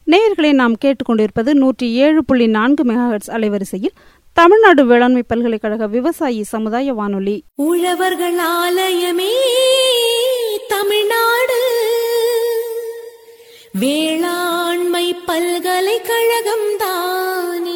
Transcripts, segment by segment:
நேயர்களை நாம் கேட்டுக்கொண்டிருப்பது நூற்றி ஏழு புள்ளி நான்கு மெகாஹெட்ஸ் அலைவரிசையில் தமிழ்நாடு வேளாண்மை பல்கலைக்கழக விவசாயி சமுதாய வானொலி உழவர்கள் ஆலயமே தமிழ்நாடு வேளாண்மை பல்கலைக்கழகம் தானே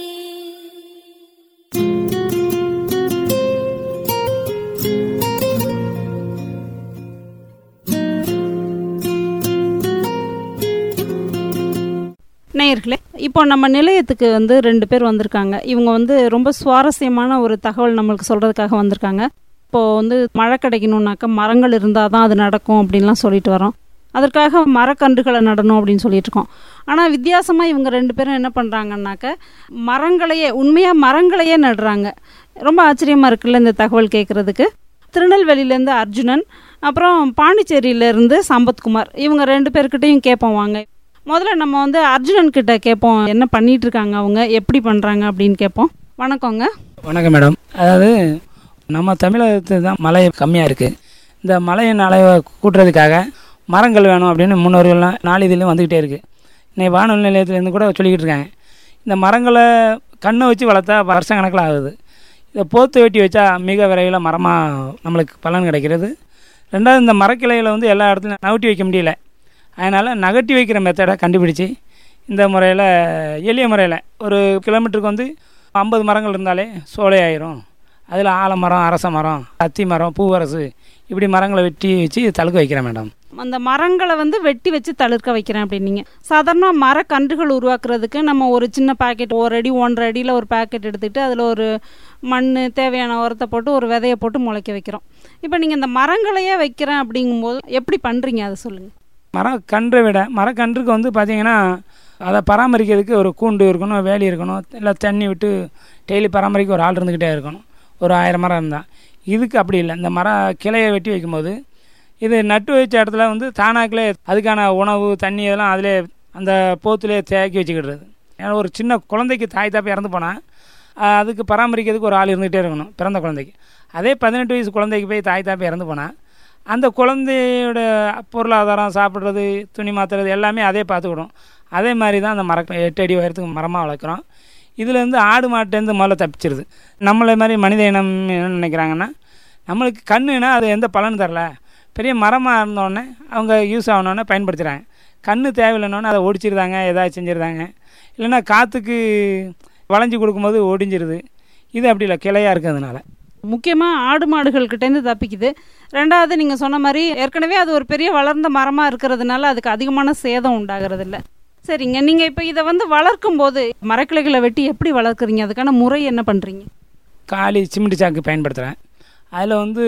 நேயர்களே இப்போ நம்ம நிலையத்துக்கு வந்து ரெண்டு பேர் வந்திருக்காங்க இவங்க வந்து ரொம்ப சுவாரஸ்யமான ஒரு தகவல் நம்மளுக்கு சொல்கிறதுக்காக வந்திருக்காங்க இப்போது வந்து மழை கிடைக்கணுன்னாக்கா மரங்கள் இருந்தால் தான் அது நடக்கும் அப்படின்லாம் சொல்லிட்டு வரோம் அதற்காக மரக்கன்றுகளை நடணும் அப்படின்னு சொல்லிட்டு இருக்கோம் ஆனால் வித்தியாசமாக இவங்க ரெண்டு பேரும் என்ன பண்ணுறாங்கன்னாக்க மரங்களையே உண்மையாக மரங்களையே நடுறாங்க ரொம்ப ஆச்சரியமாக இருக்குல்ல இந்த தகவல் கேட்குறதுக்கு திருநெல்வேலியிலேருந்து அர்ஜுனன் அப்புறம் பாண்டிச்சேரியிலேருந்து சம்பத்குமார் இவங்க ரெண்டு பேர்கிட்டையும் கேட்போம் வாங்க முதல்ல நம்ம வந்து அர்ஜுனன் கிட்ட கேட்போம் என்ன பண்ணிட்டு இருக்காங்க அவங்க எப்படி பண்ணுறாங்க அப்படின்னு கேட்போம் வணக்கங்க வணக்கம் மேடம் அதாவது நம்ம தமிழகத்தில் தான் மழை கம்மியாக இருக்குது இந்த மழையின் அளவை கூட்டுறதுக்காக மரங்கள் வேணும் அப்படின்னு முன்னோர்கள்லாம் நாளிதழிலும் வந்துக்கிட்டே இருக்குது இன்னைக்கு வானொலி நிலையத்துலேருந்து கூட சொல்லிக்கிட்டு இருக்காங்க இந்த மரங்களை கண்ணை வச்சு வளர்த்தா வருஷம் கணக்கில் ஆகுது இதை போத்து வெட்டி வச்சா மிக விரைவில் மரமாக நம்மளுக்கு பலன் கிடைக்கிறது ரெண்டாவது இந்த மரக்கிளைகளை வந்து எல்லா இடத்துலையும் நகட்டி வைக்க முடியல அதனால் நகட்டி வைக்கிற மெத்தடை கண்டுபிடிச்சி இந்த முறையில் எளிய முறையில் ஒரு கிலோமீட்டருக்கு வந்து ஐம்பது மரங்கள் இருந்தாலே சோலை ஆயிரும் அதில் ஆலமரம் அரச மரம் அத்தி மரம் பூவரசு இப்படி மரங்களை வெட்டி வச்சு தழுக்க வைக்கிறேன் மேடம் அந்த மரங்களை வந்து வெட்டி வச்சு தளிர்க்க வைக்கிறேன் அப்படின்னீங்க சாதாரண மரக்கன்றுகள் உருவாக்குறதுக்கு நம்ம ஒரு சின்ன பாக்கெட் ஒரு அடி ஒன்றரை அடியில் ஒரு பாக்கெட் எடுத்துக்கிட்டு அதில் ஒரு மண் தேவையான உரத்தை போட்டு ஒரு விதையை போட்டு முளைக்க வைக்கிறோம் இப்போ நீங்கள் இந்த மரங்களையே வைக்கிறேன் அப்படிங்கும்போது எப்படி பண்ணுறீங்க அதை சொல்லுங்கள் மரக்கன்றை விட மரக்கன்றுக்கு வந்து பார்த்தீங்கன்னா அதை பராமரிக்கிறதுக்கு ஒரு கூண்டு இருக்கணும் வேலி இருக்கணும் இல்லை தண்ணி விட்டு டெய்லி பராமரிக்க ஒரு ஆள் இருந்துக்கிட்டே இருக்கணும் ஒரு ஆயிரம் மரம் இருந்தால் இதுக்கு அப்படி இல்லை இந்த மர கிளையை வெட்டி வைக்கும்போது இது நட்டு வச்ச இடத்துல வந்து தானாக்கிலே அதுக்கான உணவு தண்ணி இதெல்லாம் அதிலே அந்த போத்துலேயே தேக்கி வச்சுக்கிடுறது ஏன்னா ஒரு சின்ன குழந்தைக்கு தாய் தாப்பை இறந்து போனால் அதுக்கு பராமரிக்கிறதுக்கு ஒரு ஆள் இருந்துகிட்டே இருக்கணும் பிறந்த குழந்தைக்கு அதே பதினெட்டு வயசு குழந்தைக்கு போய் தாய் தாப்பை இறந்து போனால் அந்த குழந்தையோட பொருளாதாரம் சாப்பிட்றது துணி மாற்றுறது எல்லாமே அதே பார்த்துக்கிடும் அதே மாதிரி தான் அந்த மர எட்டு அடி உயரத்துக்கு மரமாக வளர்க்குறோம் இதுலேருந்து ஆடு மாட்டேருந்து முதல்ல தப்பிச்சிருது நம்மளை மாதிரி மனித இனம் என்ன நினைக்கிறாங்கன்னா நம்மளுக்கு கண்ணுனா அது எந்த பலனும் தரல பெரிய மரமாக இருந்தோடனே அவங்க யூஸ் ஆகணுன்னே பயன்படுத்துகிறாங்க கண்ணு தேவையில்லைனோடனே அதை ஒடிச்சிருந்தாங்க ஏதாவது செஞ்சுருந்தாங்க இல்லைன்னா காற்றுக்கு வளைஞ்சி கொடுக்கும்போது ஒடிஞ்சிருது இது அப்படி இல்லை கிளையாக இருக்கிறதுனால முக்கியமாக ஆடு மாடுகள்கிட்டேருந்து தப்பிக்குது ரெண்டாவது நீங்கள் சொன்ன மாதிரி ஏற்கனவே அது ஒரு பெரிய வளர்ந்த மரமாக இருக்கிறதுனால அதுக்கு அதிகமான சேதம் உண்டாகிறது இல்ல சரிங்க நீங்கள் இப்போ இதை வந்து வளர்க்கும் போது மரக்கிளைகளை வெட்டி எப்படி வளர்க்குறீங்க அதுக்கான முறை என்ன பண்ணுறீங்க காலி சிமெண்ட் சாக்கு பயன்படுத்துகிறேன் அதில் வந்து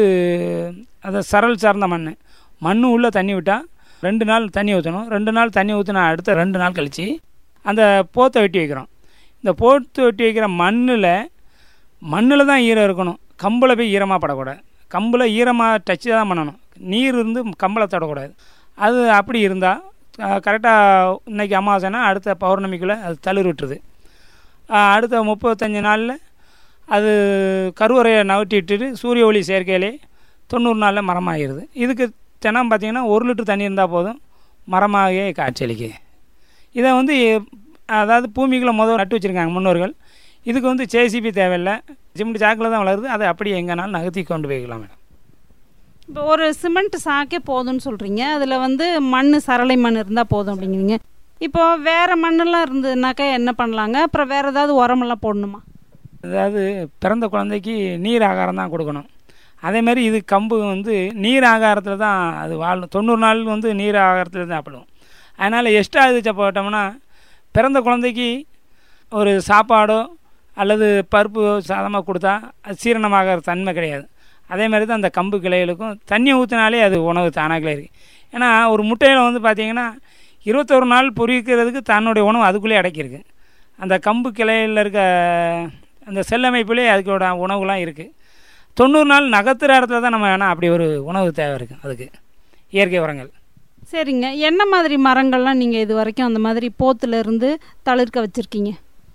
அதை சரல் சார்ந்த மண் மண் உள்ளே தண்ணி விட்டால் ரெண்டு நாள் தண்ணி ஊற்றணும் ரெண்டு நாள் தண்ணி ஊற்றினா அடுத்த ரெண்டு நாள் கழித்து அந்த போத்தை வெட்டி வைக்கிறோம் இந்த போத்து வெட்டி வைக்கிற மண்ணில் மண்ணில் தான் ஈரம் இருக்கணும் கம்பில் போய் ஈரமாக படக்கூடாது கம்பில் ஈரமாக டச்சு தான் பண்ணணும் நீர் இருந்து கம்பளை தொடக்கூடாது அது அப்படி இருந்தால் கரெக்டாக இன்றைக்கி அமாவாசைனா அடுத்த பௌர்ணமிக்குள்ளே அது தளிர் விட்டுருது அடுத்த முப்பத்தஞ்சு நாளில் அது கருவறையை நகட்டி விட்டுட்டு சூரிய ஒளி சேர்க்கையிலே தொண்ணூறு நாளில் மரமாகிடுது இதுக்கு தினம் பார்த்திங்கன்னா ஒரு லிட்டர் தண்ணி இருந்தால் போதும் மரமாகவே காட்சியளிக்கு இதை வந்து அதாவது பூமிக்குள்ளே முதல் நட்டு வச்சுருக்காங்க முன்னோர்கள் இதுக்கு வந்து ஜேசிபி தேவையில்லை சிமெண்ட் சாக்கில் தான் வளருது அதை அப்படியே எங்கேனாலும் நகர்த்தி கொண்டு போய்க்கலாம் மேடம் இப்போ ஒரு சிமெண்ட் சாக்கே போதும்னு சொல்கிறீங்க அதில் வந்து மண் சரளை மண் இருந்தால் போதும் அப்படிங்கிறீங்க இப்போ வேறு மண்ணெல்லாம் இருந்ததுனாக்கா என்ன பண்ணலாங்க அப்புறம் வேறு ஏதாவது உரமெல்லாம் போடணுமா அதாவது பிறந்த குழந்தைக்கு நீர் ஆகாரம் தான் கொடுக்கணும் அதேமாதிரி இது கம்பு வந்து நீர் ஆகாரத்தில் தான் அது வாழும் தொண்ணூறு நாள் வந்து நீர் ஆகாரத்தில் தான் சாப்பிடும் அதனால் எக்ஸ்ட்ரா இது போட்டோம்னா பிறந்த குழந்தைக்கு ஒரு சாப்பாடோ அல்லது பருப்பு சாதமாக கொடுத்தா அது சீரணமாகிற தன்மை கிடையாது அதே மாதிரி தான் அந்த கம்பு கிளைகளுக்கும் தண்ணி ஊற்றினாலே அது உணவு தானாகலே இருக்குது ஏன்னா ஒரு முட்டையில் வந்து பார்த்திங்கன்னா இருபத்தொரு நாள் பொரிக்கிறதுக்கு தன்னுடைய உணவு அதுக்குள்ளேயே அடக்கியிருக்கு அந்த கம்பு கிளையில் இருக்க அந்த செல்லமைப்பிலே அதுக்கோட உணவுலாம் இருக்குது தொண்ணூறு நாள் நகர்த்துற இடத்துல தான் நம்ம வேணால் அப்படி ஒரு உணவு தேவை இருக்குது அதுக்கு இயற்கை உரங்கள் சரிங்க என்ன மாதிரி மரங்கள்லாம் நீங்கள் இது வரைக்கும் அந்த மாதிரி போத்துல இருந்து தளிர்க்க வச்சுருக்கீங்க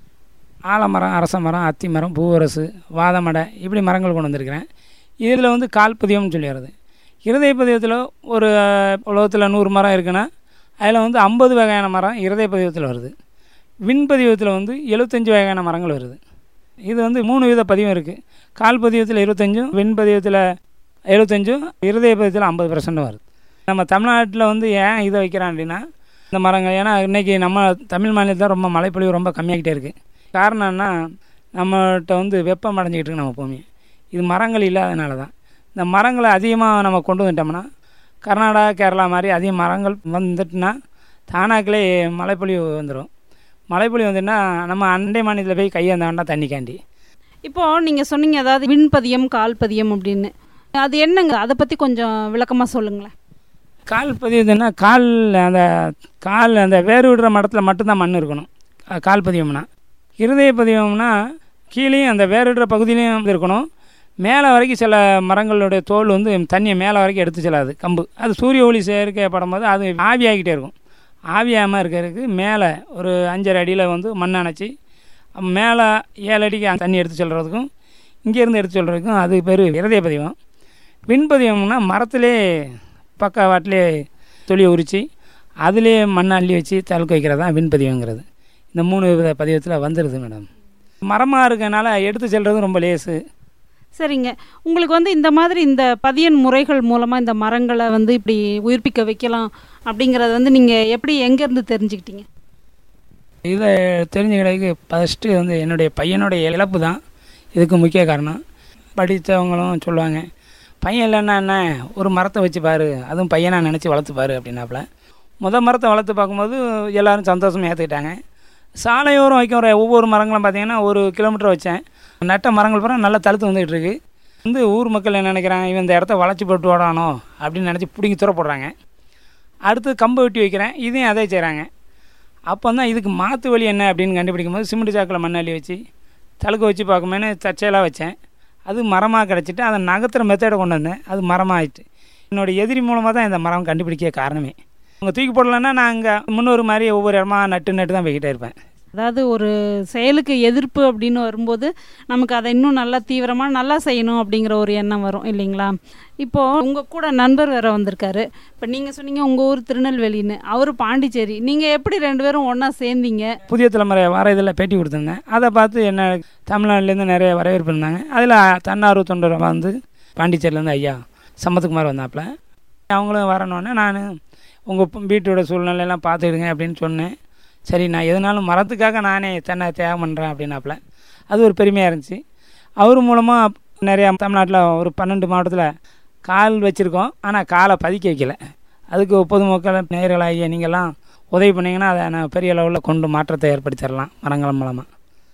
ஆலமரம் அரச மரம் அத்தி மரம் பூவரசு வாதமடை இப்படி மரங்கள் கொண்டு வந்திருக்கிறேன் இதில் வந்து கால் பதியம்னு சொல்லி வருது இருதய பதியத்தில் ஒரு உலகத்தில் நூறு மரம் இருக்குன்னா அதில் வந்து ஐம்பது வகையான மரம் இருதய பதிவத்தில் வருது விண் பதிவத்தில் வந்து எழுபத்தஞ்சு வகையான மரங்கள் வருது இது வந்து மூணு வித பதிவும் இருக்குது கால் பதிவத்தில் இருபத்தஞ்சும் விண் பதிவத்தில் எழுபத்தஞ்சும் இருதய பதிவத்தில் ஐம்பது பர்சன்ட் வருது நம்ம தமிழ்நாட்டில் வந்து ஏன் இதை வைக்கிறான் அப்படின்னா இந்த மரங்கள் ஏன்னா இன்றைக்கி நம்ம தமிழ் மாநிலத்தில் ரொம்ப மழைப்பொழிவு ரொம்ப கம்மியாகிட்டே இருக்குது காரணம் என்ன நம்மகிட்ட வந்து வெப்பம் அடைஞ்சிக்கிட்டு இருக்கு நம்ம பூமி இது மரங்கள் இல்லாதனால தான் இந்த மரங்களை அதிகமாக நம்ம கொண்டு வந்துட்டோம்னா கர்நாடகா கேரளா மாதிரி அதிக மரங்கள் வந்துட்டுனா தானாக்களே மழைப்பொழிவு வந்துடும் மழைப்பொழிவு வந்துன்னா நம்ம அண்டை மாநிலத்தில் போய் கையேந்த வேண்டாம் தண்ணிக்காண்டி இப்போது நீங்கள் சொன்னீங்க அதாவது விண்பதியம் கால்பதியம் அப்படின்னு அது என்னங்க அதை பற்றி கொஞ்சம் விளக்கமாக சொல்லுங்களேன் கால் பதிவுதுன்னா கால் அந்த கால் அந்த வேறு விடுற மடத்தில் மட்டும்தான் மண் இருக்கணும் அஹ் கால் பதிவம்னா இருதய பதிவம்னா கீழேயும் அந்த வேறு விடுற பகுதியிலையும் இருக்கணும் மேலே வரைக்கும் சில மரங்களுடைய தோல் வந்து தண்ணியை மேலே வரைக்கும் எடுத்து செல்லாது கம்பு அது சூரிய ஒளி சேர்க்கப்படும் போது அது ஆவியாகிட்டே இருக்கும் ஆவியாமல் இருக்கிறதுக்கு மேலே ஒரு அஞ்சரை அடியில் வந்து மண் அணைச்சி மேலே ஏழு அடிக்கு அந்த தண்ணி எடுத்து செல்கிறதுக்கும் இங்கேருந்து எடுத்து செல்கிறதுக்கும் அது பேர் இருதய பதிவம் விண்பதிவம்னா மரத்திலே பக்கவாட்டிலே தொலியை உரித்து அதிலே மண்ணை அள்ளி வச்சு தழுக்க வைக்கிறது தான் விண்பதிவங்கிறது இந்த மூணு வித பதிவத்தில் வந்துடுது மேடம் மரமாக இருக்கனால எடுத்து செல்றது ரொம்ப லேசு சரிங்க உங்களுக்கு வந்து இந்த மாதிரி இந்த பதியன் முறைகள் மூலமாக இந்த மரங்களை வந்து இப்படி உயிர்ப்பிக்க வைக்கலாம் அப்படிங்கிறத வந்து நீங்கள் எப்படி எங்கேருந்து தெரிஞ்சுக்கிட்டீங்க இதை தெரிஞ்சுக்கிறதுக்கு ஃபஸ்ட்டு வந்து என்னுடைய பையனுடைய இழப்பு தான் இதுக்கு முக்கிய காரணம் படித்தவங்களும் சொல்லுவாங்க பையன் இல்லைன்னா என்ன ஒரு மரத்தை வச்சு பாரு அதுவும் பையனாக நினச்சி வளர்த்து பாரு அப்படின்னாப்புல முத மரத்தை வளர்த்து பார்க்கும்போது எல்லோரும் சந்தோஷமாக ஏற்றுக்கிட்டாங்க சாலையோரம் வைக்கிற ஒவ்வொரு மரங்களும் பார்த்தீங்கன்னா ஒரு கிலோமீட்டர் வச்சேன் நட்ட மரங்கள் பூரா நல்லா தழுத்து வந்துகிட்டு இருக்கு வந்து ஊர் மக்கள் என்ன நினைக்கிறாங்க இவன் இந்த இடத்த வளைச்சி போட்டு ஓடானோ அப்படின்னு நினச்சி பிடிங்கி தூர போடுறாங்க அடுத்து கம்பு வெட்டி வைக்கிறேன் இதையும் அதே செய்கிறாங்க அப்போ தான் இதுக்கு மாற்று வழி என்ன அப்படின்னு கண்டுபிடிக்கும் போது சிமெண்ட் சாக்கில் மண் அள்ளி வச்சு தழுக்க வச்சு பார்க்குமேனு தற்செயலாக வச்சேன் அது மரமாக கிடச்சிட்டு அதை நகர்த்துற மெத்தடை கொண்டு வந்தேன் அது மரமாக ஆயிட்டு என்னோட எதிரி மூலமாக தான் இந்த மரம் கண்டுபிடிக்க காரணமே அவங்க தூக்கி போடலன்னா நான் அங்கே முன்னொரு மாதிரி ஒவ்வொரு இடமா நட்டு நட்டு தான் போய்கிட்டே இருப்பேன் அதாவது ஒரு செயலுக்கு எதிர்ப்பு அப்படின்னு வரும்போது நமக்கு அதை இன்னும் நல்லா தீவிரமாக நல்லா செய்யணும் அப்படிங்கிற ஒரு எண்ணம் வரும் இல்லைங்களா இப்போது உங்கள் கூட நண்பர் வேற வந்திருக்காரு இப்போ நீங்கள் சொன்னீங்க உங்கள் ஊர் திருநெல்வேலின்னு அவர் பாண்டிச்சேரி நீங்கள் எப்படி ரெண்டு பேரும் ஒன்றா சேர்ந்தீங்க புதிய தலைமுறை வார இதில் பேட்டி கொடுத்துருந்தேன் அதை பார்த்து என்ன தமிழ்நாட்டிலேருந்து நிறைய வரவேற்பு இருந்தாங்க அதில் தன்னார்வ தொண்டர் வந்து பாண்டிச்சேரியிலேருந்து ஐயா சம்பத்குமார் வந்தாப்புல அவங்களும் வரணுன்னே நான் உங்கள் வீட்டோட சூழ்நிலையெல்லாம் பார்த்துக்கிடுங்க அப்படின்னு சொன்னேன் சரி நான் எதுனாலும் மரத்துக்காக நானே தன்னை தியாகம் பண்ணுறேன் அப்படின்னாப்புல அது ஒரு பெருமையாக இருந்துச்சு அவர் மூலமாக நிறையா தமிழ்நாட்டில் ஒரு பன்னெண்டு மாவட்டத்தில் கால் வச்சுருக்கோம் ஆனால் காலை பதிக்க வைக்கல அதுக்கு பொதுமக்கள் நேயர்களாகிய நீங்கள்லாம் உதவி பண்ணிங்கன்னா அதை நான் பெரிய அளவில் கொண்டு மாற்றத்தை ஏற்படுத்தி தரலாம் மரங்கள் மூலமாக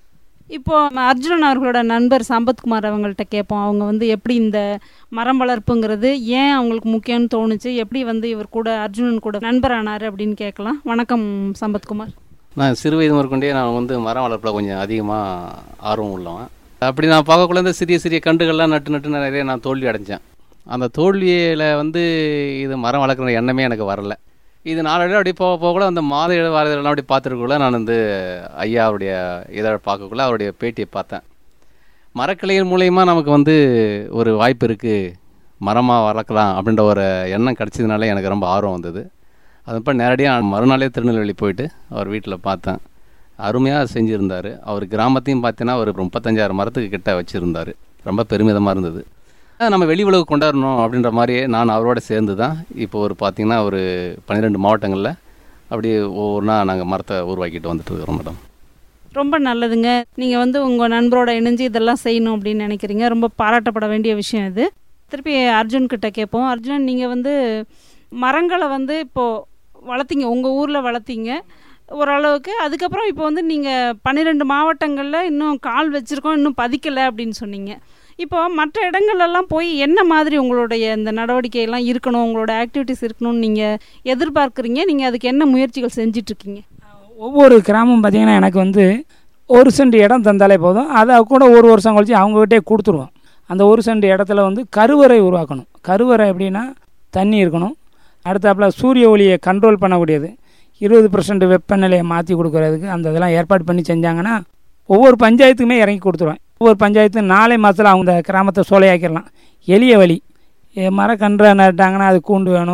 இப்போ அர்ஜுனன் அவர்களோட நண்பர் சம்பத்குமார் அவங்கள்ட்ட கேட்போம் அவங்க வந்து எப்படி இந்த மரம் வளர்ப்புங்கிறது ஏன் அவங்களுக்கு முக்கியம்னு தோணுச்சு எப்படி வந்து இவர் கூட அர்ஜுனன் கூட நண்பரானார் அப்படின்னு கேட்கலாம் வணக்கம் சம்பத்குமார் நான் சிறு வயது முதற்கொண்டே நான் வந்து மரம் வளர்ப்பில் கொஞ்சம் அதிகமாக ஆர்வம் உள்ளவன் அப்படி நான் பார்க்கக்குள்ள இந்த சிறிய சிறிய கன்றுகள்லாம் நட்டு நட்டு நிறைய நான் தோல்வி அடைஞ்சேன் அந்த தோல்வியில் வந்து இது மரம் வளர்க்குற எண்ணமே எனக்கு வரல இது நாளடைவில் அப்படி போக போக கூட அந்த மாத இதழ் வார இதழெல்லாம் அப்படி பார்த்துருக்குள்ள நான் வந்து ஐயா அவருடைய இதழ் பார்க்கக்குள்ள அவருடைய பேட்டியை பார்த்தேன் மரக்கிளைகள் மூலயமா நமக்கு வந்து ஒரு வாய்ப்பு இருக்குது மரமாக வளர்க்கலாம் அப்படின்ற ஒரு எண்ணம் கிடச்சதுனால எனக்கு ரொம்ப ஆர்வம் வந்தது அதப்போ நேரடியாக மறுநாளே திருநெல்வேலி போயிட்டு அவர் வீட்டில் பார்த்தேன் அருமையாக செஞ்சுருந்தார் அவர் கிராமத்தையும் பார்த்தீங்கன்னா ஒரு முப்பத்தஞ்சாயிரம் மரத்துக்கு கிட்ட வச்சுருந்தார் ரொம்ப பெருமிதமாக இருந்தது அஹ் நம்ம வெளி உலகு கொண்டாடணும் அப்படின்ற மாதிரியே நான் அவரோட சேர்ந்து தான் இப்போ ஒரு பார்த்தீங்கன்னா ஒரு பன்னிரெண்டு மாவட்டங்களில் அப்படியே ஒவ்வொன்றா நாங்கள் மரத்தை உருவாக்கிட்டு வந்துட்டு இருக்கிறோம் மேடம் ரொம்ப நல்லதுங்க நீங்கள் வந்து உங்கள் நண்பரோட இணைஞ்சு இதெல்லாம் செய்யணும் அப்படின்னு நினைக்கிறீங்க ரொம்ப பாராட்டப்பட வேண்டிய விஷயம் இது திருப்பி அர்ஜுன் கிட்ட கேட்போம் அர்ஜுன் நீங்கள் வந்து மரங்களை வந்து இப்போது வளர்த்தீங்க உங்கள் ஊரில் வளர்த்தீங்க ஓரளவுக்கு அதுக்கப்புறம் இப்போ வந்து நீங்கள் பன்னிரெண்டு மாவட்டங்களில் இன்னும் கால் வச்சுருக்கோம் இன்னும் பதிக்கலை அப்படின்னு சொன்னீங்க இப்போ மற்ற இடங்கள்லாம் போய் என்ன மாதிரி உங்களுடைய இந்த நடவடிக்கையெல்லாம் இருக்கணும் உங்களோட ஆக்டிவிட்டிஸ் இருக்கணும்னு நீங்கள் எதிர்பார்க்குறீங்க நீங்கள் அதுக்கு என்ன முயற்சிகள் செஞ்சிட்ருக்கீங்க ஒவ்வொரு கிராமம் பார்த்தீங்கன்னா எனக்கு வந்து ஒரு சென்ட் இடம் தந்தாலே போதும் அதை கூட ஒரு வருஷம் கழிச்சு அவங்ககிட்டே கொடுத்துருவோம் அந்த ஒரு சென்ட் இடத்துல வந்து கருவறை உருவாக்கணும் கருவறை எப்படின்னா தண்ணி இருக்கணும் அடுத்தாப்புல சூரிய ஒளியை கண்ட்ரோல் பண்ணக்கூடியது இருபது பர்சன்ட் வெப்பநிலையை மாற்றி கொடுக்கறதுக்கு அந்த இதெல்லாம் ஏற்பாடு பண்ணி செஞ்சாங்கன்னா ஒவ்வொரு பஞ்சாயத்துக்குமே இறங்கி கொடுத்துருவேன் ஒவ்வொரு பஞ்சாயத்து நாளை மாதத்தில் அவங்க கிராமத்தை சோலையாக்கிடலாம் எளிய வழி எ, மரக்கன்றை நட்டாங்கன்னா அது கூண்டு வேணும்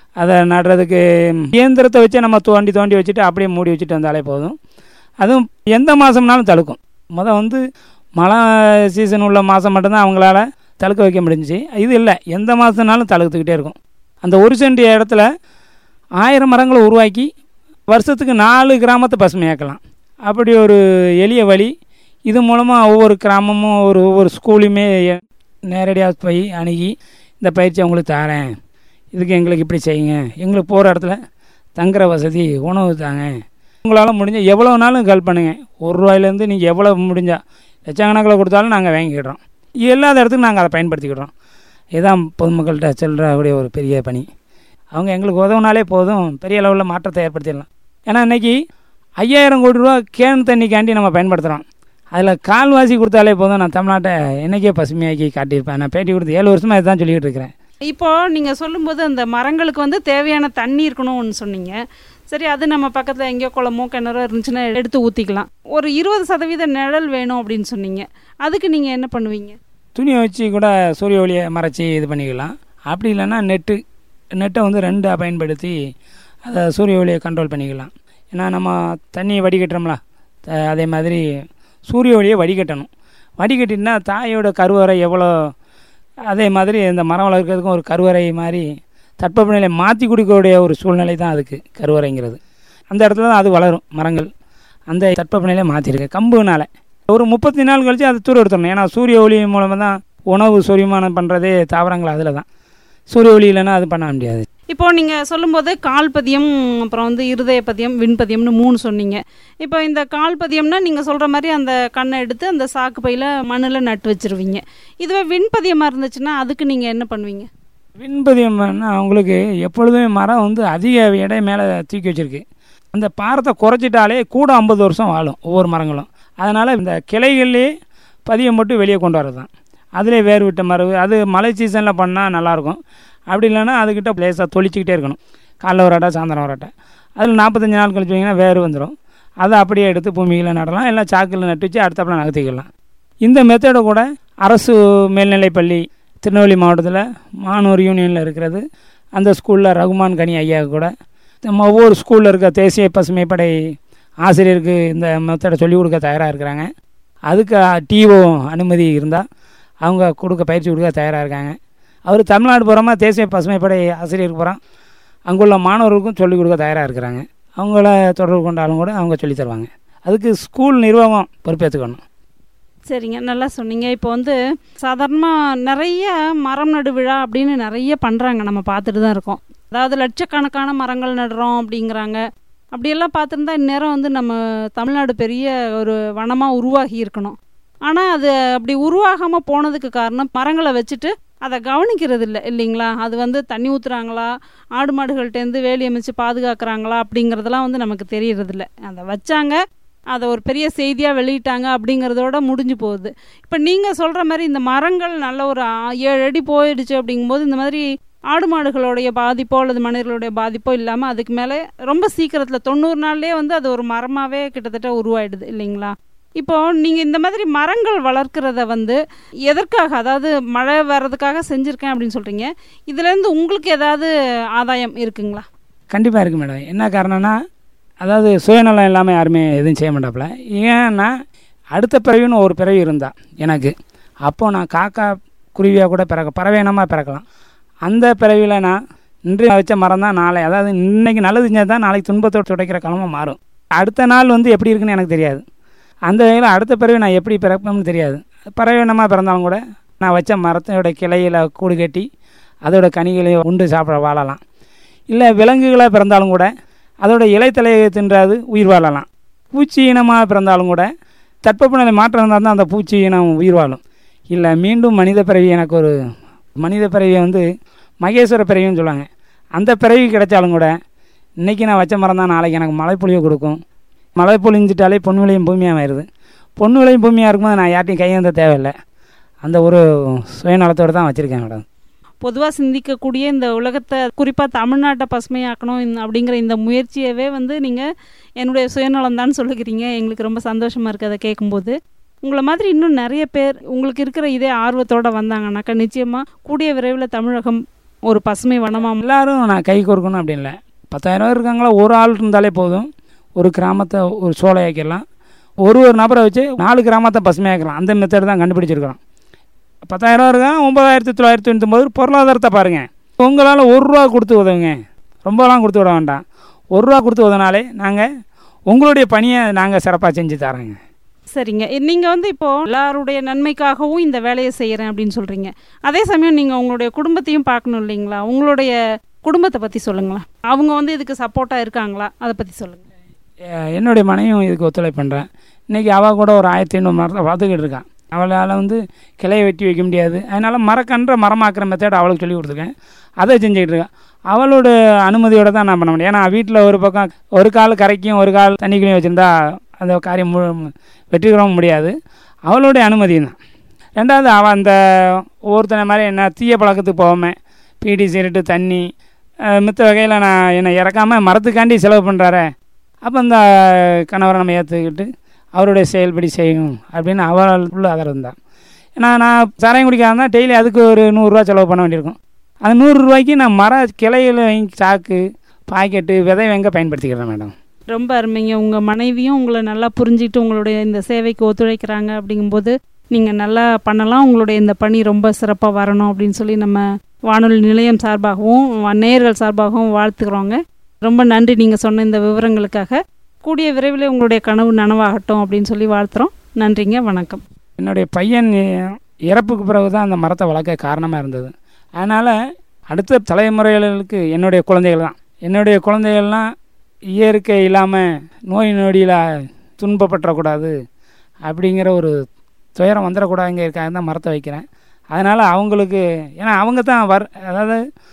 அதை நடுறதுக்கு இயந்திரத்தை வச்சு நம்ம தோண்டி தோண்டி வச்சுட்டு அப்படியே மூடி வச்சுட்டு வந்தாலே போதும் அதுவும் எந்த மாதம்னாலும் தழுக்கும் முத வந்து மழை சீசன் உள்ள மாதம் மட்டும்தான் அவங்களால தழுக்க வைக்க முடிஞ்சுச்சு இது இல்லை எந்த மாதம்னாலும் தழுத்துக்கிட்டே இருக்கும் அந்த ஒரு சென்ட் இடத்துல ஆயிரம் மரங்களை உருவாக்கி வருஷத்துக்கு நாலு கிராமத்தை பசுமையாக்கலாம் அப்படி ஒரு எளிய வழி இது மூலமாக ஒவ்வொரு கிராமமும் ஒரு ஒவ்வொரு ஸ்கூலையுமே நேரடியாக போய் அணுகி இந்த பயிற்சி உங்களுக்கு தரேன் இதுக்கு எங்களுக்கு இப்படி செய்யுங்க எங்களுக்கு போகிற இடத்துல தங்குற வசதி உணவு தாங்க உங்களால் முடிஞ்ச எவ்வளோ நாளும் ஹெல்ப் பண்ணுங்க ஒரு ரூபாயிலேருந்து நீங்கள் எவ்வளோ முடிஞ்சா லட்சக்கணக்கில் கொடுத்தாலும் நாங்கள் வாங்கிக்கிடுறோம் இல்லாத இடத்துக்கு நாங்கள் அதை பயன்படுத்திக்கிடுறோம் இதுதான் பொதுமக்கள்கிட்ட செல்றக்கூடிய ஒரு பெரிய பணி அவங்க எங்களுக்கு உதவுனாலே போதும் பெரிய லெவலில் மாற்றத்தை ஏற்படுத்திடலாம் ஏன்னா இன்றைக்கி ஐயாயிரம் கோடி ரூபா கேன் தண்ணிக்காண்டி நம்ம பயன்படுத்துகிறோம் அதில் கால்வாசி கொடுத்தாலே போதும் நான் தமிழ்நாட்டை என்னைக்கே பசுமையாக்கி காட்டியிருப்பேன் நான் பேட்டி கொடுத்து ஏழு வருஷமாக இதுதான் சொல்லிக்கிட்டு இருக்கிறேன் இப்போ நீங்கள் சொல்லும்போது அந்த மரங்களுக்கு வந்து தேவையான தண்ணி இருக்கணும்னு சொன்னீங்க சரி அது நம்ம பக்கத்தில் எங்கேயோ குளமோ கிணறோ இருந்துச்சுன்னா எடுத்து ஊற்றிக்கலாம் ஒரு இருபது சதவீத நிழல் வேணும் அப்படின்னு சொன்னீங்க அதுக்கு நீங்கள் என்ன பண்ணுவீங்க துணியை வச்சு கூட சூரிய ஒளியை மறைச்சி இது பண்ணிக்கலாம் அப்படி இல்லைன்னா நெட்டு நெட்டை வந்து ரெண்டாக பயன்படுத்தி அதை சூரிய ஒளியை கண்ட்ரோல் பண்ணிக்கலாம் ஏன்னா நம்ம தண்ணியை வடிகட்டுறோம்ல த- அதே மாதிரி சூரிய ஒளியை வடிகட்டணும் வடிகட்டினா தாயோட கருவறை எவ்வளோ அதே மாதிரி இந்த மரம் வளர்க்கறதுக்கும் ஒரு கருவறை மாதிரி தட்பவெப்பநிலை மாற்றி கொடுக்கக்கூடிய ஒரு சூழ்நிலை தான் அதுக்கு கருவறைங்கிறது அந்த இடத்துல தான் அது வளரும் மரங்கள் அந்த தட்பவெப்பநிலையை மாற்றிருக்கு கம்புனால ஒரு முப்பத்தி நாள் கழிச்சு அதை தூர எடுத்துடணும் ஏன்னா சூரிய ஒளி மூலமாக தான் உணவு சொரிமானம் பண்ணுறதே தாவரங்கள் அதில் தான் சூரிய ஒளி இல்லைன்னா அது பண்ண முடியாது இப்போ நீங்கள் சொல்லும்போது கால் பதியம் அப்புறம் வந்து இருதய பதியம் விண்பதியம்னு மூணு சொன்னீங்க இப்போ இந்த கால் பதியம்னா நீங்கள் சொல்கிற மாதிரி அந்த கண்ணை எடுத்து அந்த சாக்கு பையில் மண்ணில் நட்டு வச்சிருவீங்க இதுவே விண்பதியமாக இருந்துச்சுன்னா அதுக்கு நீங்கள் என்ன பண்ணுவீங்க விண்பதியம்னா அவங்களுக்கு எப்பொழுதுமே மரம் வந்து அதிக எடை மேலே தூக்கி வச்சிருக்கு அந்த பாரத்தை குறைச்சிட்டாலே கூட ஐம்பது வருஷம் வாழும் ஒவ்வொரு மரங்களும் அதனால் இந்த கிளைகள்லேயே பதியம் மட்டும் வெளியே கொண்டு வரது தான் அதிலே வேர் விட்ட மரவு அது மழை சீசனில் பண்ணால் நல்லாயிருக்கும் அப்படி இல்லைன்னா அதுக்கிட்ட லேசாக தொளிச்சிக்கிட்டே இருக்கணும் காலைல ஒரு ஆட்டை சாயந்தரம் ஒரு ஆட்டை அதில் நாற்பத்தஞ்சு நாள் கழிச்சு வைங்கன்னா வேர் வந்துடும் அதை அப்படியே எடுத்து பூமியில் நடலாம் இல்லை சாக்கில் நட்டு வச்சு அடுத்தப்பல நகர்த்திக்கலாம் இந்த மெத்தடை கூட அரசு மேல்நிலைப்பள்ளி திருநெல்வேலி மாவட்டத்தில் மானூர் யூனியனில் இருக்கிறது அந்த ஸ்கூலில் ரகுமான் கனி ஐயா கூட நம்ம ஒவ்வொரு ஸ்கூலில் இருக்க தேசிய பசுமைப்படை ஆசிரியருக்கு இந்த மெத்தடை சொல்லிக் கொடுக்க தயாராக இருக்கிறாங்க அதுக்கு டிஓ அனுமதி இருந்தால் அவங்க கொடுக்க பயிற்சி கொடுக்க தயாராக இருக்காங்க அவர் தமிழ்நாடு புறமா தேசிய பசுமைப்படை ஆசிரியருக்கு புறம் அங்குள்ள மாணவர்களுக்கும் சொல்லிக் கொடுக்க தயாராக இருக்கிறாங்க அவங்கள தொடர்பு கொண்டாலும் கூட அவங்க சொல்லித் தருவாங்க அதுக்கு ஸ்கூல் நிர்வாகம் பொறுப்பேற்றுக்கணும் சரிங்க நல்லா சொன்னீங்க இப்போ வந்து சாதாரணமாக நிறைய மரம் நடு விழா அப்படின்னு நிறைய பண்ணுறாங்க நம்ம பார்த்துட்டு தான் இருக்கோம் அதாவது லட்சக்கணக்கான மரங்கள் நடுறோம் அப்படிங்கிறாங்க அப்படியெல்லாம் பார்த்துருந்தா இந்நேரம் வந்து நம்ம தமிழ்நாடு பெரிய ஒரு வனமாக உருவாகி இருக்கணும் ஆனால் அது அப்படி உருவாகாமல் போனதுக்கு காரணம் மரங்களை வச்சுட்டு அதை கவனிக்கிறது இல்லை இல்லைங்களா அது வந்து தண்ணி ஊற்றுறாங்களா ஆடு மாடுகள்கிட்டேருந்து வேலி அமைச்சு பாதுகாக்கிறாங்களா அப்படிங்கிறதெல்லாம் வந்து நமக்கு தெரியறதில்ல அதை வச்சாங்க அதை ஒரு பெரிய செய்தியாக வெளியிட்டாங்க அப்படிங்கிறதோட முடிஞ்சு போகுது இப்போ நீங்கள் சொல்கிற மாதிரி இந்த மரங்கள் நல்ல ஒரு ஆ- ஏழு அடி போயிடுச்சு அப்படிங்கும்போது இந்த மாதிரி ஆடு மாடுகளுடைய பாதிப்போ அல்லது மனிதர்களுடைய பாதிப்போ இல்லாமல் அதுக்கு மேலே ரொம்ப சீக்கிரத்தில் தொண்ணூறு நாள்லேயே வந்து அது ஒரு மரமாகவே கிட்டத்தட்ட உருவாயிடுது இல்லைங்களா இப்போ நீங்கள் இந்த மாதிரி மரங்கள் வளர்க்குறத வந்து எதற்காக அதாவது மழை வர்றதுக்காக செஞ்சுருக்கேன் அப்படின்னு சொல்கிறீங்க இதுலேருந்து உங்களுக்கு ஏதாவது ஆதாயம் இருக்குங்களா கண்டிப்பாக இருக்குது மேடம் என்ன காரணம்னா அதாவது சுயநலம் இல்லாமல் யாருமே எதுவும் செய்ய மாட்டாப்புல ஏன்னா அடுத்த பிறவின்னு ஒரு பிறவி இருந்தா எனக்கு அப்போது நான் காக்கா குருவியாக கூட பிறக்க பறவையினமாக பிறக்கலாம் அந்த பிறவியில் நான் இன்று வச்ச மரம் தான் நாளை அதாவது இன்னைக்கு நல்லது செஞ்சால் தான் நாளைக்கு துன்பத்தோடு துடைக்கிற காலமாக மாறும் அடுத்த நாள் வந்து எப்படி இருக்குன்னு எனக்கு தெரியாது அந்த வகையில் அடுத்த பிறவி நான் எப்படி பிறப்பேன்னு தெரியாது பறவையினமாக பிறந்தாலும் கூட நான் வச்ச மரத்தோட கிளையில் கூடு கட்டி அதோட கனிகளை உண்டு சாப்பிட வாழலாம் இல்லை விலங்குகளாக பிறந்தாலும் கூட அதோட இலைத்தலையை தின்றாது உயிர் வாழலாம் பூச்சி இனமாக பிறந்தாலும் கூட தட்பவெப்பநிலை மாற்றம் இருந்தால் தான் அந்த பூச்சி இனம் உயிர் வாழும் இல்லை மீண்டும் மனித பிறவி எனக்கு ஒரு மனித பிறவியை வந்து மகேஸ்வர பிறவின்னு சொல்லுவாங்க அந்த பிறவி கிடைச்சாலும் கூட இன்றைக்கி நான் வச்ச மரம் தான் நாளைக்கு எனக்கு மழை பொழிவை கொடுக்கும் மழை பொழிஞ்சிட்டாலே பொன் விளையும் பூமியாக ஆயிடுது பொன் விளையும் பூமியாக இருக்கும்போது நான் யார்ட்டையும் கையேந்த தேவையில்லை அந்த ஒரு சுயநலத்தோடு தான் வச்சுருக்கேன் மேடம் பொதுவாக சிந்திக்கக்கூடிய இந்த உலகத்தை குறிப்பாக தமிழ்நாட்டை பசுமையாக்கணும் இந்த- அப்படிங்கிற இந்த முயற்சியவே வந்து நீங்கள் என்னுடைய சுயநலம் தான் சொல்லுகிறீங்க எங்களுக்கு ரொம்ப சந்தோஷமாக இருக்குது அதை கேட்கும்போது உங்களை மாதிரி இன்னும் நிறைய பேர் உங்களுக்கு இருக்கிற இதே ஆர்வத்தோடு வந்தாங்கன்னாக்கா நிச்சயமாக கூடிய விரைவில் தமிழகம் ஒரு பசுமை வனமாக எல்லாரும் நான் கை கோர்க்கணும் அப்படின்னு இல்லை பத்தாயிரம் இருக்காங்களா ஒரு ஆள் இருந்தாலே போதும் ஒரு கிராமத்தை ஒரு சோலையாக்கிடலாம் ஒரு ஒரு நபரை வச்சு நாலு கிராமத்தை பசுமையாக்கலாம் அந்த மெத்தட் தான் கண்டுபிடிச்சிருக்கிறோம் பத்தாயிரம் இருக்கான் ஒம்பதாயிரத்தி தொள்ளாயிரத்தி தொண்ணூத்தொம்பது பொருளாதாரத்தை பாருங்கள் உங்களால் ஒரு ரூபா கொடுத்து உதவுங்க ரொம்பலாம் கொடுத்து விட வேண்டாம் ஒரு ரூபா கொடுத்து உதவினாலே நாங்கள் உங்களுடைய பணியை நாங்கள் சிறப்பாக செஞ்சு தரோங்க சரிங்க நீங்கள் வந்து இப்போ எல்லாருடைய நன்மைக்காகவும் இந்த வேலையை செய்கிறேன் அப்படின்னு சொல்கிறீங்க அதே சமயம் நீங்கள் உங்களுடைய குடும்பத்தையும் பார்க்கணும் இல்லைங்களா உங்களுடைய குடும்பத்தை பற்றி சொல்லுங்களேன் அவங்க வந்து இதுக்கு சப்போர்ட்டாக இருக்காங்களா அதை பற்றி சொல்லுங்கள் எ- என்னுடைய மனைவியும் இதுக்கு ஒத்துழைப்பு பண்ணுறேன் இன்றைக்கி அவள் கூட ஒரு ஆயிரத்தி ஐநூறு மரத்தை பார்த்துக்கிட்டு இருக்கான் அவளால் வந்து கிளையை வெட்டி வைக்க முடியாது அதனால் மரக்கன்ற மரமாக்குற மெத்தட் அவளுக்கு சொல்லி கொடுத்துருக்கேன் அதை செஞ்சுக்கிட்டு இருக்கான் அவளோட அனுமதியோடு தான் நான் பண்ண முடியும் ஏன்னா வீட்டில் ஒரு பக்கம் ஒரு கால் கரைக்கும் ஒரு கால் தண்ணிக்குள்ளேயும் வச்சுருந்தா அந்த காரியம் மு- வெற்றிகரவும் முடியாது அவளுடைய அனுமதி தான் ரெண்டாவது அவள் அந்த ஒவ்வொருத்தனை மாதிரி என்ன தீய பழக்கத்துக்கு போகாமல் பீடி சிகரெட்டு தண்ணி அஹ், மித்த வகையில் நான் என்னை இறக்காமல் மரத்துக்காண்டி செலவு பண்ணுறாரே அப்போ அந்த கணவரை நம்ம ஏற்றுக்கிட்டு அவருடைய செயல்படி செய்யணும் அப்படின்னு அவள் உள்ள ஆதரவு தான் ஏன்னா நான் சாராயம் குடிக்காம தான் டெய்லி அதுக்கு ஒரு நூறுரூவா செலவு பண்ண வேண்டியிருக்கும் அந்த நூறு ரூபாய்க்கு நான் மர கிளையில் வாங்கி சாக்கு பாக்கெட்டு விதை வாங்க பயன்படுத்திக்கிறேன் மேடம் ரொம்ப அருமைங்க உங்கள் மனைவியும் உங்களை நல்லா புரிஞ்சுக்கிட்டு உங்களுடைய இந்த சேவைக்கு ஒத்துழைக்கிறாங்க அப்படிங்கும்போது நீங்கள் நல்லா பண்ணலாம் உங்களுடைய இந்த பணி ரொம்ப சிறப்பாக வரணும் அப்படின்னு சொல்லி நம்ம வானொலி நிலையம் சார்பாகவும் வ- நேயர்கள் சார்பாகவும் வாழ்த்துக்கிறோங்க ரொம்ப நன்றி நீங்கள் சொன்ன இந்த விவரங்களுக்காக கூடிய விரைவில் உங்களுடைய கனவு நனவாகட்டும் அப்படின்னு சொல்லி வாழ்த்துறோம் நன்றிங்க வணக்கம் என்னுடைய பையன் இ- இறப்புக்கு பிறகு தான் அந்த மரத்தை வளர்க்க காரணமாக இருந்தது அதனால் அடுத்த தலைமுறைகளுக்கு என்னுடைய குழந்தைகள் தான் என்னுடைய குழந்தைகள்லாம் இயற்கை இல்லாமல் நோய் நொடியில் துன்பப்பற்றக்கூடாது அப்படிங்கிற ஒரு துயரம் வந்துடக்கூடாதுங்கிறதுக்காக தான் மரத்தை வைக்கிறேன் அதனால் அவங்களுக்கு ஏன்னா அவங்க தான் வர் அதாவது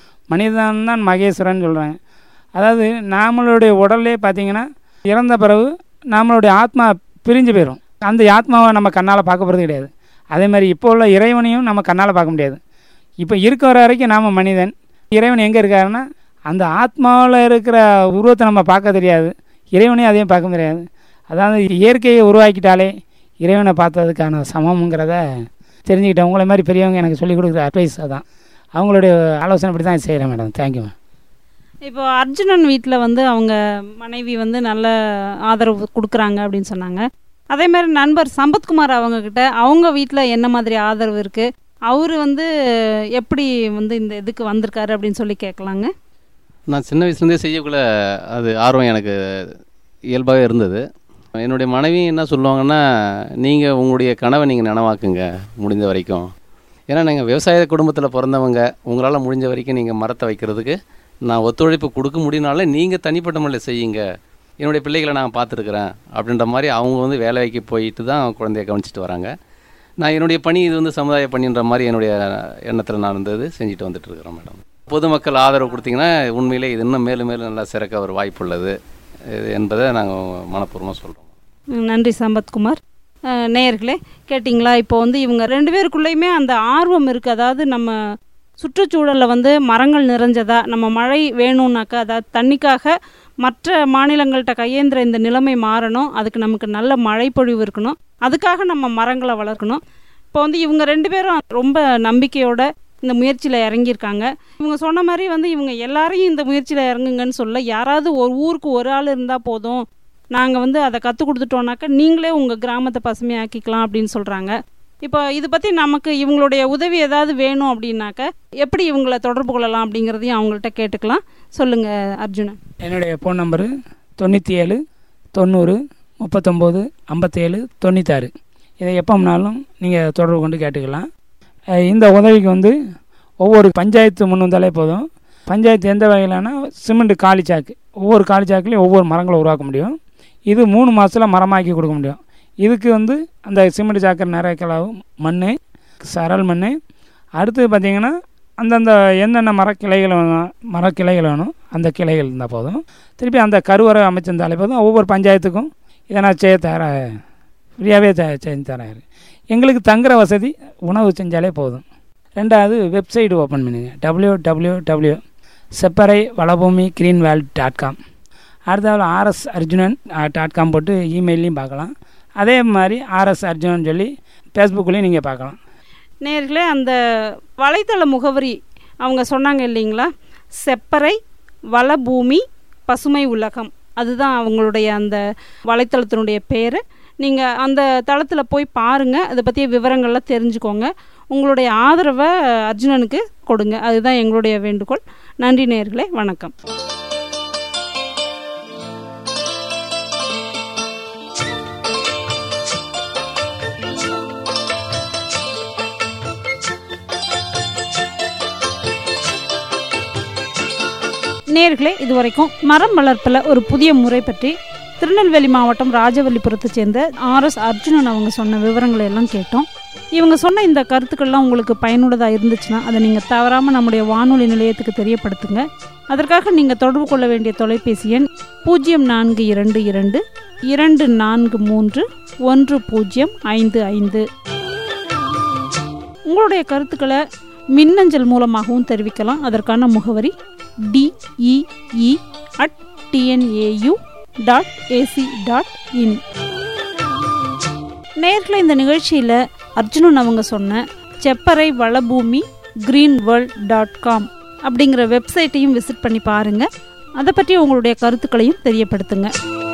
மனிதன் தான் மகேஸ்வரன் சொல்கிறேன் அதாவது நாமளுடைய உடல்லே பார்த்தீங்கன்னா இறந்த பிறகு நம்மளுடைய ஆத்மா பிரிஞ்சு போயிடும் அந்த ஆத்மாவை நம்ம கண்ணால் பார்க்க போகிறது கிடையாது அதே மாதிரி இப்போ உள்ள இறைவனையும் நம்ம கண்ணால் பார்க்க முடியாது இப்போ இருக்கிற வரைக்கும் நாம் மனிதன் இறைவன் எங்கே இருக்காருன்னா அந்த ஆத்மாவில் இருக்கிற உருவத்தை நம்ம பார்க்க தெரியாது இறைவனையும் அதையும் பார்க்க முடியாது அதாவது இயற்கையை உருவாக்கிட்டாலே இறைவனை பார்த்ததுக்கான சமம்ங்கிறத தெரிஞ்சுக்கிட்டேன் உங்களை மாதிரி பெரியவங்க எனக்கு சொல்லிக் கொடுக்குற அட்வைஸ் அதான் அவங்களுடைய ஆலோசனை படி தான் செய்கிறேன் மேடம் தேங்க்யூ இப்போ அர்ஜுனன் வீட்டில் வந்து அவங்க மனைவி வந்து நல்ல ஆதரவு கொடுக்குறாங்க அப்படின்னு சொன்னாங்க அதே மாதிரி நண்பர் சம்பத்குமார் அவங்க கிட்ட அவங்க வீட்டில் என்ன மாதிரி ஆதரவு இருக்குது அவர் வந்து எப்படி வந்து இந்த இதுக்கு வந்திருக்காரு அப்படின்னு சொல்லி கேட்கலாங்க நான் சின்ன வயசுலேருந்தே செய்யக்குள்ள அது ஆர்வம் எனக்கு இயல்பாகவே இருந்தது என்னுடைய மனைவி என்ன சொல்லுவாங்கன்னா நீங்கள் உங்களுடைய கனவை நீங்கள் நனவாக்குங்க முடிஞ்ச வரைக்கும் ஏன்னா நீங்கள் விவசாய குடும்பத்தில் பிறந்தவங்க உங்களால் முடிஞ்ச வரைக்கும் நீங்கள் மரத்தை வைக்கிறதுக்கு நான் ஒத்துழைப்பு கொடுக்க முடியுனால நீங்கள் தனிப்பட்ட முறையில் செய்யுங்க என்னுடைய பிள்ளைகளை நான் பார்த்துருக்குறேன் அப்படின்ற மாதிரி அவங்க வந்து வேலைக்கு போயிட்டு தான் குழந்தைய கவனிச்சிட்டு வராங்க நான் என்னுடைய பணி இது வந்து சமுதாய பணின்ற மாதிரி என்னுடைய எண்ணத்தில் நான் இருந்தது செஞ்சுட்டு வந்துட்டு இருக்கிறேன் மேடம் பொதுமக்கள் ஆதரவு கொடுத்தீங்கன்னா உண்மையிலே இது இன்னும் மேலும் மேலும் நல்லா சிறக்க ஒரு வாய்ப்பு உள்ளது இது என்பதை நாங்கள் மனப்பூர்வமாக சொல்கிறோம் ம், நன்றி சம்பத்குமார் அஹ், நேயர்களே கேட்டிங்களா இப்போ வந்து இவங்க ரெண்டு பேருக்குள்ளேயுமே அந்த ஆர்வம் இருக்குது அதாவது நம்ம சுற்றுச்சூழலில் வந்து மரங்கள் நிறைஞ்சதா நம்ம மழை வேணும்னாக்கா அதாவது தண்ணிக்காக மற்ற மாநிலங்கள்கிட்ட கையேந்திர இந்த நிலைமை மாறணும் அதுக்கு நமக்கு நல்ல மழைப்பொழிவு இருக்கணும் அதுக்காக நம்ம மரங்களை வளர்க்கணும் இப்போ வந்து இவங்க ரெண்டு பேரும் ரொம்ப நம்பிக்கையோட இந்த முயற்சியில் இறங்கியிருக்காங்க இவங்க சொன்ன மாதிரி வந்து இவங்க எல்லாரையும் இந்த முயற்சியில் இறங்குங்கன்னு சொல்ல யாராவது ஒரு ஊருக்கு ஒரு ஆள் இருந்தால் போதும் நாங்கள் வந்து அதை கற்றுக் கொடுத்துட்டோம்னாக்கா நீங்களே உங்கள் கிராமத்தை பசுமையாக்கிக்கலாம் அப்படின்னு சொல்கிறாங்க இப்போ இது பற்றி நமக்கு இவங்களுடைய உதவி ஏதாவது வேணும் அப்படின்னாக்க எப்படி இவங்களை தொடர்பு கொள்ளலாம் அப்படிங்கிறதையும் அவங்கள்ட்ட கேட்டுக்கலாம் சொல்லுங்கள் அர்ஜுனன் என்னுடைய ஃபோன் நம்பரு தொண்ணூற்றி ஏழு தொண்ணூறு முப்பத்தொம்போது ஐம்பத்தேழு தொண்ணூத்தாறு இதை எப்போம்னாலும் நீங்கள் தொடர்பு கொண்டு கேட்டுக்கலாம் அஹ் இந்த உதவிக்கு வந்து ஒவ்வொரு பஞ்சாயத்து முன் வந்தாலே போதும் பஞ்சாயத்து எந்த வகையிலனா சிமெண்ட் காலி சாக்கு ஒவ்வொரு காலி சாக்குலையும் ஒவ்வொரு மரங்களை உருவாக்க முடியும் இது மூணு மாதத்தில் மரமாக்கி கொடுக்க முடியும் இதுக்கு வந்து அந்த சிமெண்ட் சாக்கர் நிறைய கிளவு மண் சரல் மண் அடுத்து பார்த்திங்கன்னா அந்தந்த என்னென்ன மரக்கிளைகள் வேணும் மரக்கிளைகள் வேணும் அந்த கிளைகள் இருந்தால் போதும் திருப்பி அந்த கருவறை அமைச்சிருந்தாலே போதும் ஒவ்வொரு பஞ்சாயத்துக்கும் இதை நான் செய்ய தயாராக ஃப்ரீயாகவே த செஞ்சு தரேன் எங்களுக்கு தங்குற வசதி உணவு செஞ்சாலே போதும் ரெண்டாவது வெப்சைட் ஓப்பன் பண்ணுங்க W W W Sepparai Valaboomi green world dot com அடுத்தாவது ஆர்எஸ் அர்ஜுனன் டாட் காம் போட்டு இமெயிலையும் பார்க்கலாம் அதே மாதிரி ஆர்எஸ் அர்ஜுனன் சொல்லி ஃபேஸ்புக்லேயும் நீங்கள் பார்க்கலாம் நேர்களே அந்த வலைத்தள முகவரி அவங்க சொன்னாங்க இல்லைங்களா செப்பறை வளபூமி பசுமை உலகம் அதுதான் அவங்களுடைய அந்த வலைத்தளத்தினுடைய பேர் நீங்கள் அந்த தளத்தில் போய் பாருங்கள் அதை பற்றிய விவரங்கள்லாம் தெரிஞ்சுக்கோங்க உங்களுடைய ஆதரவை அர்ஜுனனுக்கு கொடுங்க அதுதான் எங்களுடைய வேண்டுகோள் நன்றி நேயர்களே வணக்கம் நேர்களே இதுவரைக்கும் மரம் வளர்ப்பில் ஒரு புதிய முறை பற்றி திருநெல்வேலி மாவட்டம் ராஜவல்லிபுரத்தை சேர்ந்த ஆர்எஸ் அர்ஜுனன் அவங்க சொன்ன விவரங்களை எல்லாம் கேட்டோம் இவங்க சொன்ன இந்த கருத்துக்கள்லாம் உங்களுக்கு பயனுள்ளதாக இருந்துச்சுன்னா அதை நீங்கள் தவறாமல் நம்முடைய வானொலி நிலையத்துக்கு தெரியப்படுத்துங்க அதற்காக நீங்கள் தொடர்பு கொள்ள வேண்டிய தொலைபேசி எண் பூஜ்ஜியம் நான்கு இரண்டு இரண்டு இரண்டு நான்கு மூன்று ஒன்று பூஜ்ஜியம் ஐந்து ஐந்து உங்களுடைய மின்னஞ்சல் மூலமாகவும் தெரிவிக்கலாம் அதற்கான முகவரி D E E at T N A U dot A C dot in நேர்களை இந்த நிகழ்ச்சியில் அர்ஜுனன் அவங்க சொன்ன Sepparai Valaboomi green world dot com அப்படிங்கிற வெப்சைட்டையும் விசிட் பண்ணி பாருங்கள் அதை பற்றி உங்களுடைய கருத்துக்களையும் தெரியப்படுத்துங்க